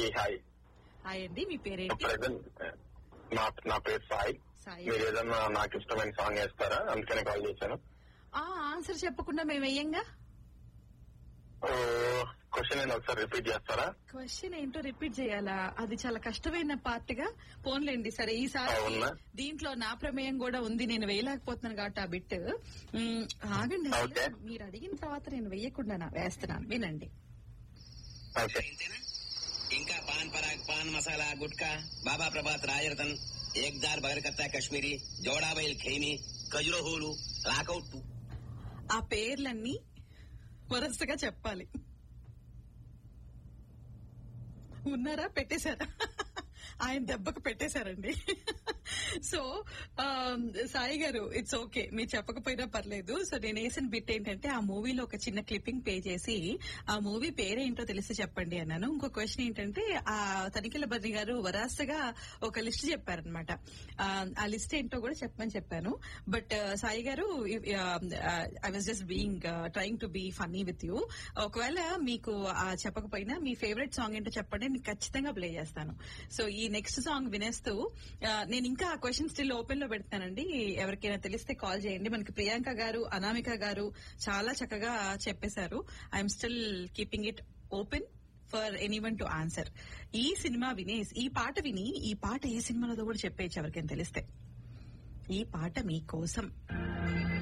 Hi hi అండి మీ పేరేంటి present నా నా పేరు సాయి సాయి మీరు ఏదన్నా నాకు ఇష్టమైన సాంగ్ వేస్తారా అందుకనే కాల్ చేశాను ఆ ఆన్సర్ చెప్పకుండా మేము వెయ్యంగా క్వశ్చన్ ఏంటి ఒకసారి రిపీట్ చేస్తారా క్వశ్చన్ ఏంటో రిపీట్ చేయాలా అది చాలా కష్టమైన పార్ట్ గా పోన్లేండి సరే ఈసారి అవునా? దీంట్లో నా ప్రమేయం కూడా ఉంది నేను వేయలేకపోతున్నాను కాబట్టి ఆ బిట్ మ్, ఆగండి అసలు. ఓకే. మీరు అడిగిన తర్వాత నేను వేయకుండా వేస్తున్నాను వినండి ఓకే ఇంతేనా? ఇంకా పాన్ పరాగ్ పాన్ మసాలా గుట్కా బాబా ప్రభాత్ రాయరతన్ ఏక్దార్ బగరకత్తా కశ్మీరీ జోడాబైల్ ఖైనీ ఖజురహోలు లాకౌట్ ఆ పేర్లన్నీ వరుసగా చెప్పాలి ఉన్నారా పెట్టేశారా ఆయన దెబ్బకు పెట్టేశారండి సో సాయి గారు ఇట్స్ ఓకే మీరు చెప్పకపోయినా పర్లేదు సో నేను వేసిన బిట్ ఏంటంటే ఆ మూవీలో ఒక చిన్న క్లిప్పింగ్ పే చేసి ఆ మూవీ పేరేంటో తెలిసి చెప్పండి అన్నాను ఇంకో క్వశ్చన్ ఏంటంటే ఆ తనిఖీల బద్రి గారు వరాసగా ఒక లిస్ట్ చెప్పారనమాట ఆ లిస్ట్ ఏంటో కూడా చెప్పమని చెప్పాను బట్ సాయి గారు I was just being trying to be funny with you ఒకవేళ మీకు ఆ చెప్పకపోయినా మీ ఫేవరెట్ సాంగ్ ఏంటో చెప్పండి నేను ఖచ్చితంగా ప్లే చేస్తాను సో ఈ నెక్స్ట్ సాంగ్ వినేస్తూ ఆ, నేను ఇంకా ఆ క్వశ్చన్ స్టిల్ ఓపెన్ లో పెడతానండి ఎవరికైనా తెలిస్తే కాల్ చేయండి మనకి ప్రియాంక గారు అనామిక గారు చాలా చక్కగా చెప్పేశారు I'm still keeping it open for anyone to answer ఈ సినిమా వినేసి ఈ పాట విని ఈ పాట ఏ సినిమాలో కూడా చెప్పేయచ్చు ఎవరికైనా తెలిస్తే ఈ పాట మీకోసం